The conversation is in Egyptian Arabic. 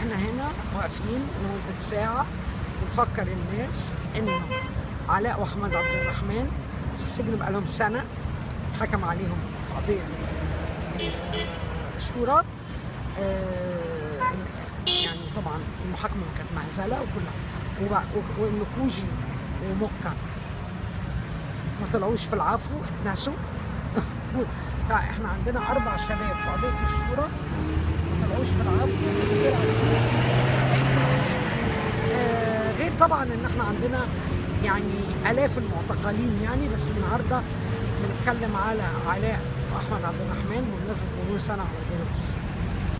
احنا هنا واقفين لمده ساعه بنفكر الناس انه علاء واحمد عبد الرحمن في السجن بقالهم سنه اتحكم عليهم في قضيه شورى آه، يعني طبعا المحاكمه كانت مهزله وكلها وبع- و- وان كوجي ومكه ما طلعوش في العفو اتنسوا فاحنا عندنا اربع شباب في قضيه الشورى ما طلعوش في العفو آه، غير طبعا ان احنا عندنا يعني الاف المعتقلين يعني بس النهارده بنتكلم على علاء واحمد عبد الرحمن بمناسبه مرور سنه على جانب السجن